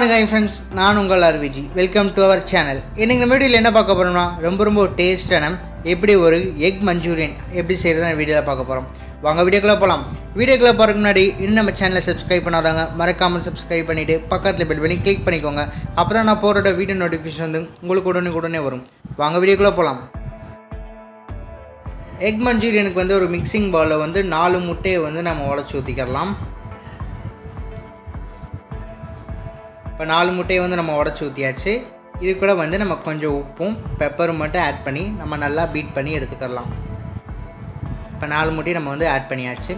வணக்கம் என் ஃப்ரெண்ட்ஸ் நான் உங்கள் R V G welcome to our channel இன்னைக்கு நம்ம வீடியோவில் என்ன பார்க்க போகிறோம்னா ரொம்ப ரொம்ப டேஸ்டான எப்படி ஒரு எக் மஞ்சூரியன் எப்படி செய்கிறதா வீடியோவில் பார்க்க போகிறோம் வாங்க வீடியோக்குள்ளே போகலாம் வீடியோக்குள்ளே போகிறதுக்கு முன்னாடி இன்னும் நம்ம சேனலை சப்ஸ்கிரைப் பண்ணாதவங்க மறக்காமல் சப்ஸ்கிரைப் பண்ணிவிட்டு பக்கத்தில் பெல் பண்ணி கிளிக் பண்ணிக்கோங்க அப்போ தான் நான் போகிற வீடியோ நோட்டிஃபிகேஷன் வந்து உங்களுக்கு உடனே உடனே வரும் வாங்க வீடியோக்குள்ளே போகலாம் எக் மஞ்சூரியனுக்கு வந்து ஒரு மிக்சிங் பவுலில் வந்து நாலு முட்டையை வந்து நம்ம உடச்சி ஊற்றிக்கலாம் இப்போ நாலு முட்டையை வந்து நம்ம உடச்சி ஊற்றியாச்சு இது கூட வந்து நம்ம கொஞ்சம் உப்பும் பெப்பரும் மட்டும் ஆட் பண்ணி நம்ம நல்லா பீட் பண்ணி எடுத்துக்கலாம் இப்போ நாலு முட்டையை நம்ம வந்து ஆட் பண்ணியாச்சு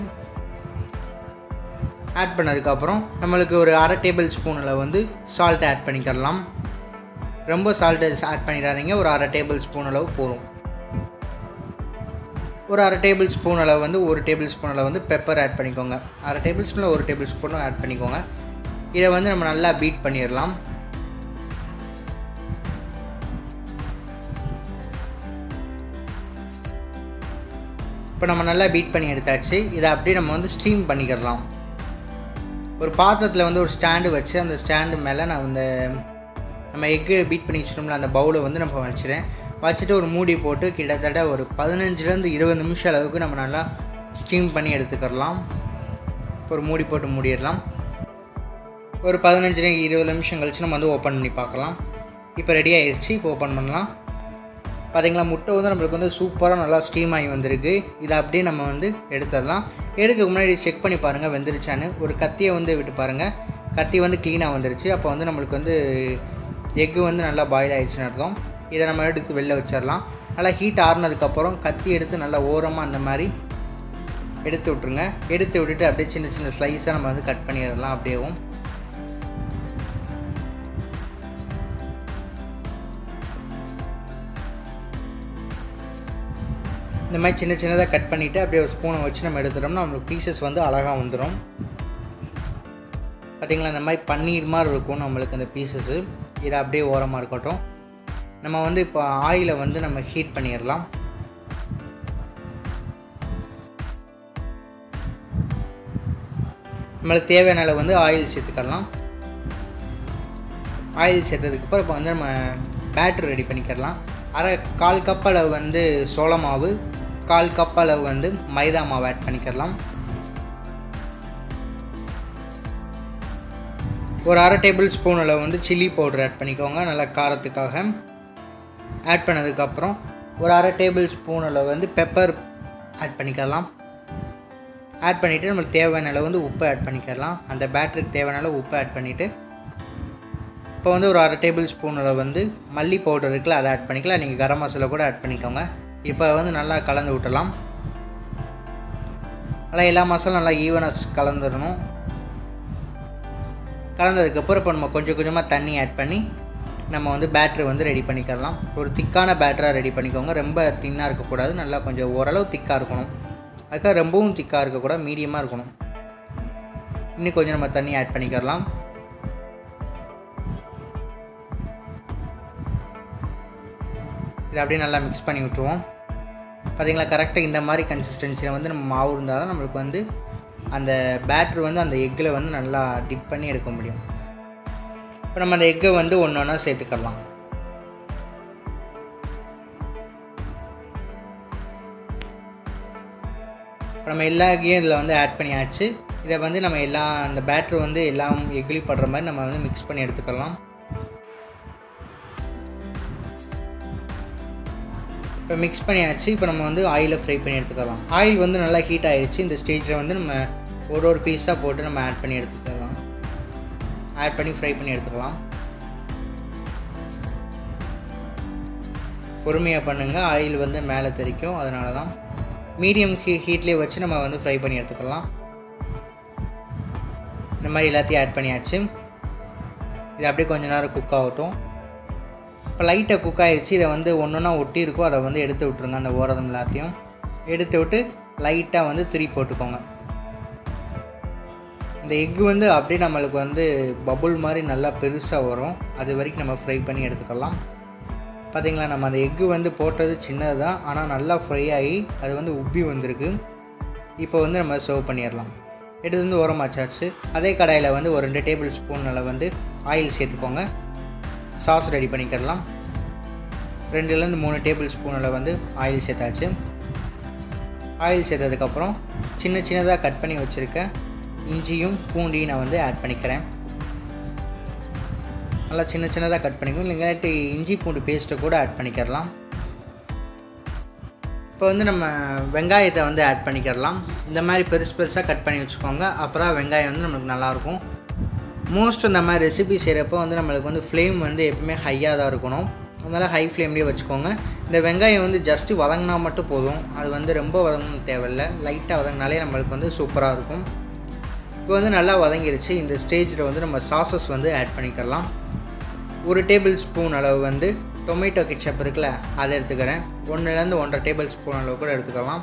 ஆட் பண்ணதுக்கப்புறம் நம்மளுக்கு ஒரு அரை டேபிள் ஸ்பூனில் வந்து சால்ட் ஆட் பண்ணிக்கலாம் ரொம்ப சால்ட்டு ஆட் பண்ணிடாதீங்க ஒரு அரை டேபிள் ஸ்பூன் அளவு போதும் ஒரு அரை டேபிள் ஸ்பூன் அளவு வந்து ஒரு டேபிள் ஸ்பூன் அளவு வந்து பெப்பர் ஆட் பண்ணிக்கோங்க அரை டேபிள் ஸ்பூனில் ஒரு டேபிள் ஸ்பூனும் ஆட் பண்ணிக்கோங்க இதை வந்து நம்ம நல்லா பீட் பண்ணிடலாம் இப்போ நம்ம நல்லா பீட் பண்ணி எடுத்தாச்சு இதை அப்படியே நம்ம வந்து ஸ்டீம் பண்ணிக்கிடலாம் ஒரு பாத்திரத்தில் வந்து ஒரு ஸ்டாண்டு வச்சு அந்த ஸ்டாண்டு மேலே நான் இந்த நம்ம எக்கு பீட் பண்ணி வச்சிட்டோம்ல அந்த பவுலை வந்து நம்ம வச்சுறேன் வச்சுட்டு ஒரு மூடி போட்டு கிட்டத்தட்ட ஒரு பதினஞ்சுலேருந்து இருபது நிமிஷம் அளவுக்கு நம்ம நல்லா ஸ்டீம் பண்ணி எடுத்துக்கிடலாம் இப்போ ஒரு மூடி போட்டு மூடிடலாம் ஒரு பதினஞ்சு இருபது நிமிஷம் கழிச்சு நம்ம வந்து ஓப்பன் பண்ணி பார்க்கலாம் இப்போ ரெடி ஆயிடுச்சு இப்போ ஓப்பன் பண்ணலாம் பார்த்தீங்களா முட்டை வந்து நம்மளுக்கு வந்து சூப்பராக நல்லா ஸ்டீம் ஆகி வந்திருக்கு இதை அப்படியே நம்ம வந்து எடுத்துடலாம் எடுக்க முன்னாடி செக் பண்ணி பாருங்கள் வெந்துருச்சான்னு ஒரு கத்தியை வந்து விட்டு பாருங்கள் கத்தி வந்து க்ளீனாக வந்துருச்சு அப்போ வந்து நம்மளுக்கு வந்து எக்கு வந்து நல்லா பாயில் ஆகிடுச்சுன்னு அர்த்தம் இதை நம்ம எடுத்து வெளில வச்சிடலாம் நல்லா ஹீட் ஆறுனதுக்கப்புறம் கத்தி எடுத்து நல்லா ஓரமாக அந்த மாதிரி எடுத்து விட்ருங்க எடுத்து விட்டுட்டு அப்படியே சின்ன சின்ன ஸ்லைஸாக நம்ம வந்து கட் பண்ணிடலாம் அப்படியேவும் இந்த மாதிரி சின்ன சின்னதாக கட் பண்ணிவிட்டு அப்படியே ஒரு ஸ்பூனை வச்சு நம்ம எடுத்துட்டோம்னா நம்மளுக்கு பீசஸ் வந்து அழகாக வந்துடும் பார்த்திங்களா இந்த மாதிரி பன்னீர் மாதிரி இருக்கும் நம்மளுக்கு அந்த பீசஸ்ஸு இது அப்படியே ஓரமாக இருக்கட்டும் நம்ம வந்து இப்போ ஆயிலை வந்து நம்ம ஹீட் பண்ணிடலாம் நம்மளுக்கு தேவையான அளவு வந்து ஆயில் சேர்த்துக்கலாம் ஆயில் சேர்த்ததுக்கப்புறம் இப்போ வந்து நம்ம பேட்ரு ரெடி பண்ணிக்கிடலாம் அரை கால் கப் அளவு வந்து சோள மாவு கால் கப் அளவு வந்து மைதா மாவு ஆட் பண்ணிக்கிடலாம் ஒரு அரை டேபிள் ஸ்பூன் அளவு வந்து சில்லி பவுடர் ஆட் பண்ணிக்கோங்க நல்லா காரத்துக்காக ஆட் பண்ணதுக்கப்புறம் ஒரு அரை டேபிள் ஸ்பூன் அளவு வந்து பெப்பர் ஆட் பண்ணிக்கலாம் ஆட் பண்ணிவிட்டு நம்மளுக்கு தேவையான அளவு வந்து உப்பு ஆட் பண்ணிக்கலாம் அந்த பேட்டருக்கு தேவையான அளவு உப்பு ஆட் பண்ணிவிட்டு இப்போ வந்து ஒரு அரை டேபிள் ஸ்பூன் அளவு வந்து மல்லி பவுடர் இருக்குல்ல அதை ஆட் பண்ணிக்கலாம் நீங்கள் கரம் மசாலா கூட ஆட் பண்ணிக்கோங்க இப்போ வந்து நல்லா கலந்து விட்டலாம் நல்லா எல்லா மசாலும் நல்லா ஈவனாக கலந்துடணும் கலந்ததுக்கப்புறம் இப்போ நம்ம கொஞ்சம் கொஞ்சமாக தண்ணி ஆட் பண்ணி நம்ம வந்து பேட்ரு வந்து ரெடி பண்ணிக்கலாம் ஒரு திக்கான பேட்டராக ரெடி பண்ணிக்கோங்க ரொம்ப தின்னாக இருக்கக்கூடாது நல்லா கொஞ்சம் ஓரளவு திக்காக இருக்கணும் அதுக்காக ரொம்பவும் திக்காக இருக்கக்கூடாது மீடியமாக இருக்கணும் இன்னும் கொஞ்சம் நம்ம தண்ணி ஆட் பண்ணிக்கலாம் இதை அப்படியே நல்லா மிக்ஸ் பண்ணி விட்ருவோம் பார்த்திங்களா கரெக்டாக இந்த மாதிரி கன்சிஸ்டன்சியில் வந்து நம்ம மாவு இருந்தால் தான் நம்மளுக்கு வந்து அந்த பேட்ரு வந்து அந்த எக்கில் வந்து நல்லா டிப் பண்ணி எடுக்க முடியும் இப்போ நம்ம அந்த எக்கை வந்து ஒன்று ஒன்றா சேர்த்துக்கலாம் இப்போ நம்ம எல்லா எக்கையும் இதில் வந்து ஆட் பண்ணியாச்சு இதை வந்து நம்ம எல்லா அந்த பேட்ரு வந்து எல்லாம் எக்லி படுற மாதிரி நம்ம வந்து மிக்ஸ் பண்ணி எடுத்துக்கலாம் இப்போ மிக்ஸ் பண்ணியாச்சு இப்போ நம்ம வந்து ஆயிலை ஃப்ரை பண்ணி எடுத்துக்கலாம் ஆயில் வந்து நல்லா ஹீட் ஆகிடுச்சு இந்த ஸ்டேஜில் வந்து நம்ம ஒரு ஒரு பீஸாக போட்டு நம்ம ஆட் பண்ணி எடுத்துக்கலாம் ஆட் பண்ணி ஃப்ரை பண்ணி எடுத்துக்கலாம் பொறுமையாக பண்ணுங்கள் ஆயில் வந்து மேலே தெரிக்கும் அதனால தான் மீடியம் ஹீ ஹீட்லேயே வச்சு நம்ம வந்து ஃப்ரை பண்ணி எடுத்துக்கலாம் இந்த மாதிரி எல்லாத்தையும் ஆட் பண்ணியாச்சு இது அப்படியே கொஞ்ச நேரம் குக் ஆகட்டும் இப்போ லைட்டாக குக் ஆகிடுச்சு இதை வந்து ஒன்று ஒன்றா ஒட்டி இருக்கோ அதை வந்து எடுத்து விட்ருங்க அந்த ஓரம் எல்லாத்தையும் எடுத்து விட்டு லைட்டாக வந்து திரி போட்டுக்கோங்க இந்த எக்கு வந்து அப்படியே நம்மளுக்கு வந்து பபுள் மாதிரி நல்லா பெருசாக வரும் அது வரைக்கும் நம்ம ஃப்ரை பண்ணி எடுத்துக்கலாம் பார்த்திங்களா நம்ம அந்த எக்கு வந்து போட்டது சின்னது தான் ஆனால் நல்லா ஃப்ரை ஆகி அது வந்து உப்பி வந்திருக்கு இப்போ வந்து நம்ம சர்வ் பண்ணிடலாம் எடுத்து வந்து ஓரமாச்சாச்சு அதே கடாயில் வந்து ஒரு ரெண்டு டேபிள் ஸ்பூன் அளவு வந்து ஆயில் சேர்த்துக்கோங்க சாஸ் ரெடி பண்ணிக்கிறலாம் ரெண்டுலேருந்து மூணு டேபிள் ஸ்பூனில் வந்து ஆயில் சேர்த்தாச்சு ஆயில் சேர்த்ததுக்கப்புறம் சின்ன சின்னதாக கட் பண்ணி வச்சுருக்க இஞ்சியும் பூண்டையும் நான் வந்து ஆட் பண்ணிக்கிறேன் நல்லா சின்ன சின்னதாக கட் பண்ணிக்கணும் இல்லைங்காட்டி இஞ்சி பூண்டு பேஸ்ட்டை கூட ஆட் பண்ணிக்கிறலாம் இப்போ வந்து நம்ம வெங்காயத்தை வந்து ஆட் பண்ணிக்கிறலாம் இந்த மாதிரி பெருசு பெருசாக கட் பண்ணி வச்சுக்கோங்க அப்புறம் வெங்காயம் வந்து நம்மளுக்கு நல்லாயிருக்கும் மோஸ்ட் இந்த மாதிரி ரெசிபி செய்கிறப்போ வந்து நம்மளுக்கு வந்து ஃப்ளேம் வந்து எப்பவுமே ஹையாக தான் இருக்கணும் அதனால் ஹை ஃப்ளேம்லேயே வச்சுக்கோங்க இந்த வெங்காயம் வந்து ஜஸ்ட்டு வதங்கினா மட்டும் போதும் அது வந்து ரொம்ப வதங்கணும் தேவையில்லை லைட்டாக வதங்கினாலே நம்மளுக்கு வந்து சூப்பராக இருக்கும் இப்போ வந்து நல்லா வதங்கிருச்சு இந்த ஸ்டேஜில் வந்து நம்ம சாசஸ் வந்து ஆட் பண்ணிக்கலாம் ஒரு டேபிள் ஸ்பூன் அளவு வந்து டொமேட்டோ கெச்சப் இருக்குல்ல அதை எடுத்துக்கிறேன் ஒன்றுலேருந்து ஒன்றரை டேபிள் ஸ்பூன் அளவு கூட எடுத்துக்கலாம்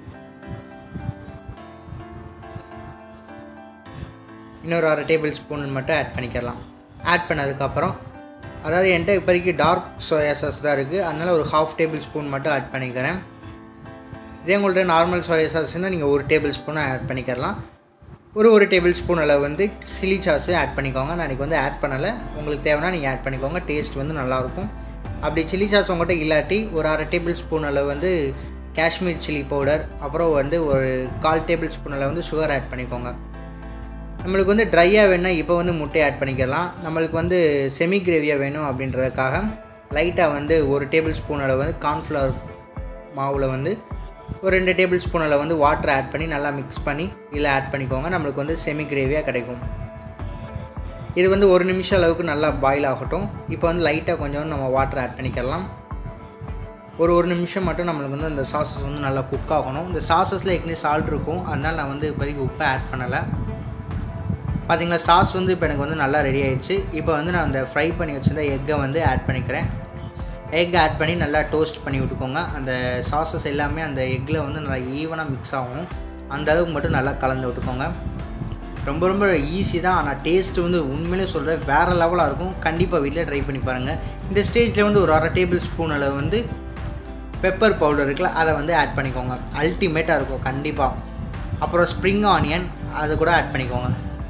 இன்னொரு அரை டேபிள் ஸ்பூன் மட்டும் ஆட் பண்ணிக்கலாம் ஆட் பண்ணதுக்கப்புறம் அதாவது என்கிட்ட இப்போதைக்கு டார்க் சோயா சாஸ் தான் இருக்குது அதனால் ஒரு ஹாஃப் டேபிள் ஸ்பூன் மட்டும் ஆட் பண்ணிக்கிறேன் இதே உங்கள்கிட்ட நார்மல் சோயா சாஸ் இருந்தால் நீங்கள் ஒரு டேபிள் ஸ்பூனும் ஆட் பண்ணிக்கிறலாம் ஒரு ஒரு டேபிள் ஸ்பூன் அளவு வந்து சில்லி சாஸு ஆட் பண்ணிக்கோங்க நான் இன்றைக்கி வந்து ஆட் பண்ணலை உங்களுக்கு தேவைன்னா நீங்கள் ஆட் பண்ணிக்கோங்க டேஸ்ட் வந்து நல்லாயிருக்கும் அப்படி சில்லி சாஸ் உங்கள்கிட்ட இல்லாட்டி ஒரு அரை டேபிள் ஸ்பூன் அளவு வந்து காஷ்மீர் சில்லி பவுடர் அப்புறம் வந்து ஒரு கால் டேபிள் ஸ்பூன் அளவு வந்து சுகர் ஆட் பண்ணிக்கோங்க நம்மளுக்கு வந்து ட்ரையாக வேணால் இப்போ வந்து முட்டை ஆட் பண்ணிக்கலாம் நம்மளுக்கு வந்து செமி கிரேவியாக வேணும் அப்படின்றதுக்காக லைட்டாக வந்து ஒரு டேபிள் ஸ்பூன் அளவு வந்து கார்ன்ஃப்ளவர் மாவில் வந்து ஒரு ரெண்டு டேபிள் ஸ்பூன் அளவு வந்து வாட்டர் ஆட் பண்ணி நல்லா மிக்ஸ் பண்ணி இதில் ஆட் பண்ணிக்கோங்க நம்மளுக்கு வந்து செமி கிரேவியாக கிடைக்கும் இது வந்து ஒரு நிமிஷம் அளவுக்கு நல்லா பாயில் ஆகட்டும் இப்போ வந்து லைட்டாக கொஞ்சம் நம்ம வாட்டர் ஆட் பண்ணிக்கலாம் ஒரு ஒரு நிமிஷம் மட்டும் நம்மளுக்கு வந்து அந்த சாசஸ் வந்து நல்லா குக் ஆகணும் இந்த சாசஸில் ஏற்கனவே சால்ட் இருக்கும் அதனால் நான் வந்து இப்போதைக்கு உப்பை ஆட் பண்ணலை பார்த்தீங்களா சாஸ் வந்து இப்போ எனக்கு வந்து நல்லா ரெடி ஆயிடுச்சு இப்போ வந்து நான் அந்த ஃப்ரை பண்ணி வச்சுருந்த எக்கை வந்து ஆட் பண்ணிக்கிறேன் எக் ஆட் பண்ணி நல்லா டோஸ்ட் பண்ணி விட்டுக்கோங்க அந்த சாசஸ் எல்லாமே அந்த எக்கில் வந்து நல்லா ஈவனாக மிக்ஸ் ஆகும் அந்த அளவுக்கு மட்டும் நல்லா கலந்து விட்டுக்கோங்க ரொம்ப ரொம்ப ஈஸி தான் ஆனால் டேஸ்ட் வந்து உண்மையிலே சொல்கிறேன் வேறு லெவலாக இருக்கும் கண்டிப்பாக வீட்டில் ட்ரை பண்ணி பாருங்கள் இந்த ஸ்டேஜில் வந்து ஒரு அரை டேபிள் ஸ்பூன் அளவு வந்து பெப்பர் பவுடர் இருக்குல்ல அதை வந்து ஆட் பண்ணிக்கோங்க அல்டிமேட்டாக இருக்கும் கண்டிப்பாக அப்புறம் ஸ்ப்ரிங் ஆனியன் அது கூட ஆட் பண்ணிக்கோங்க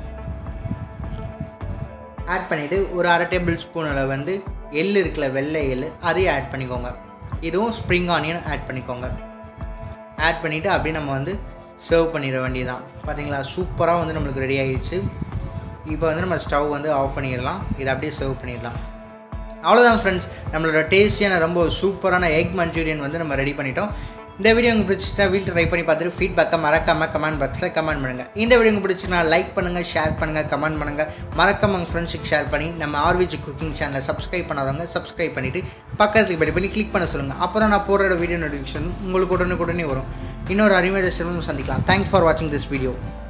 ஆட் பண்ணிவிட்டு ஒரு அரை டேபிள் ஸ்பூன் அளவு வந்து எள் இருக்குல்ல வெள்ளை எள் அதையும் ஆட் பண்ணிக்கோங்க இதுவும் ஸ்ப்ரிங் ஆனியன் ஆட் பண்ணிக்கோங்க ஆட் பண்ணிவிட்டு அப்படியே நம்ம வந்து சர்வ் பண்ணிட வேண்டியதான் பார்த்தீங்களா சூப்பராக வந்து நம்மளுக்கு ரெடி ஆகிடுச்சு இப்போ வந்து நம்ம ஸ்டவ் வந்து ஆஃப் பண்ணிடலாம் இதை அப்படியே சர்வ் பண்ணிடலாம் அவ்வளோதான் ஃப்ரெண்ட்ஸ் நம்மளோட டேஸ்டியான ரொம்ப சூப்பரான எக் மஞ்சூரியன் வந்து நம்ம ரெடி பண்ணிட்டோம் இந்த வீடியோ உங்களுக்கு பிடிச்சிருந்தா வீட்டில் ட்ரை பண்ணி பார்த்துட்டு ஃபீட்பேக்கை மறக்காம கமெண்ட் பாக்ஸில் கமெண்ட் பண்ணுங்கள் இந்த வீடியோ உங்களுக்கு பிடிச்சிருந்தா லைக் பண்ணுங்கள் ஷேர் பண்ணுங்கள் கமெண்ட் பண்ணுங்கள் மறக்காம உங்கள் ஃப்ரெண்ட்ஸுக்கு ஷேர் பண்ணி நம்ம ஆர்விஜி குக்கிங் சேனலை சப்ஸ்கிரைப் பண்ணாதவங்க சப்ஸ்கிரைப் பண்ணிவிட்டு பக்கத்துக்கு படி பண்ணி கிளிக் பண்ண சொல்லுங்கள் அப்புறம் நான் போடுற வீடியோ நோட்டிஃபிகேஷன் உங்களுக்கு உடனே உடனே வரும் இன்னொரு அருமையான செல்வம் சந்திக்கலாம் தேங்க்ஸ் ஃபார் வாட்சிங் திஸ் வீடியோ